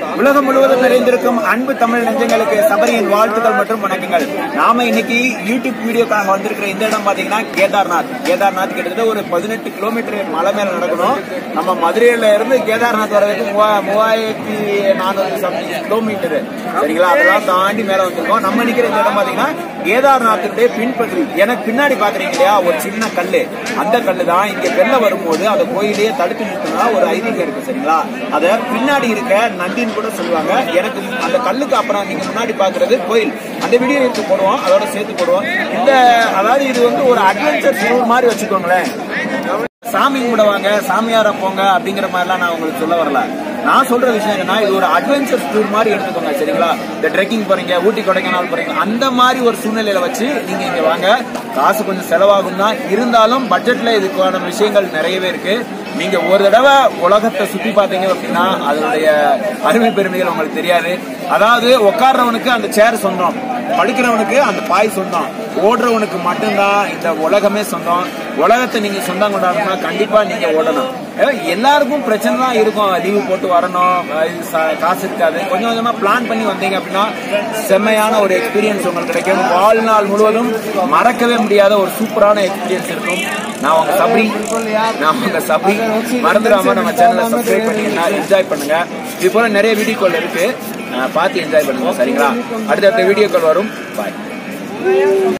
உலகம் முழுவதும் நிறைந்திருக்கும் அன்பு தமிழ் நெஞ்சங்களுக்கு சபரியின் வாழ்த்துக்கள் மற்றும் வணக்கங்கள் நாம இன்னைக்கு யூடியூப் வீடியோக்காக வந்திருக்கிற இந்த இடம் பாத்தீங்கன்னா கேதார்நாத் கேதார்நாத் கிட்டத்தட்ட ஒரு பதினெட்டு கிலோமீட்டர் மலை மேல நடக்கணும் நம்ம மதுரையில இருந்து கேதார்நாத் வரதுக்கு மூவா- மூவாயிரத்தி நானூறு சம்திங் கிலோமீட்டர் சரிங்களா அதெல்லாம் தாண்டி மேல வந்திருக்கோம் நம்ம நிக்கிற இந்த இடம் பாத்தீங்கன்னா கேதார்நாத்துடைய பின்பகுதி எனக்கு பின்னாடி பாக்குறீங்க இல்லையா ஒரு சின்ன கல்லு அந்த கல்லு தான் இங்க வெள்ளம் வரும்போது அந்த கோயிலையே தடுத்து நிறுத்தினா ஒரு ஐதீகம் இருக்கு சரிங்களா அத பின்னாடி இருக்க நந்தின்னு கூட சொல்லுவாங்க எனக்கு அந்த கல்லுக்கு அப்புறம் நீங்க முன்னாடி பாக்குறது கோயில் அந்த வீடியோ எடுத்து போடுவோம் அதோட சேர்த்து போடுவோம் இந்த அதாவது இது வந்து ஒரு அட்வென்ச்சர் டூர் மாதிரி வச்சுக்கோங்களேன் சாமி கும்பிடுவாங்க சாமியார போங்க அப்படிங்கிற மாதிரிலாம் நான் உங்களுக்கு சொல்ல வரல நான் சொல்ற விஷயம் என்னன்னா இது ஒரு அட்வென்ச்சர் டூர் மாதிரி எடுத்துக்கோங்க சரிங்களா இந்த ட்ரெக்கிங் போறீங்க ஊட்டி கொடைக்கானல் போறீங்க அந்த மாதிரி ஒரு சூழ்நிலையில வச்சு நீங்க இங்க வாங்க காசு கொஞ்சம் செலவாகும் தான் இருந்தாலும் பட்ஜெட்ல இதுக்கான விஷயங்கள் நிறையவே இருக்கு நீங்க ஒரு தடவை உலகத்தை சுத்தி பார்த்தீங்க அப்படின்னா அதனுடைய அருமை பெருமைகள் உங்களுக்கு தெரியாது அதாவது உட்கார்றவனுக்கு அந்த சேர் சொந்தம் படுக்கிறவனுக்கு அந்த பாய் சொந்தம் ஓடுறவனுக்கு மட்டும்தான் இந்த உலகமே சொந்தம் உலகத்தை நீங்க சொந்தம் கொண்டாடணும்னா கண்டிப்பா நீங்க ஓடணும் ஏன்னா, எல்லாருக்கும் பிரச்சனை தான் இருக்கும் லீவு போட்டு வரணும் அஹ் இது ச- காசு இருக்காது கொஞ்சம் கொஞ்சமா பிளான் பண்ணி வந்தீங்க அப்படின்னா செம்மையான ஒரு எக்ஸ்பீரியன்ஸ் உங்களுக்கு கிடைக்கும் வாழ்நாள் முழுவதும் மறக்கவே முடியாத ஒரு சூப்பரான எக்ஸ்பீரியன்ஸ் இருக்கும் நான் உங்க சபரி நான் உங்க சபரி மறந்துடாம நம்ம சேனலை சப்ஸ்கிரைப் பண்ணி என்ஜாய் பண்ணுங்க இது போல நிறைய வீடியோக்கள் இருக்கு அஹ் பார்த்து என்ஜாய் பண்ணுங்க சரிங்களா அடுத்தடுத்த வீடியோக்கள் வரும் பாய்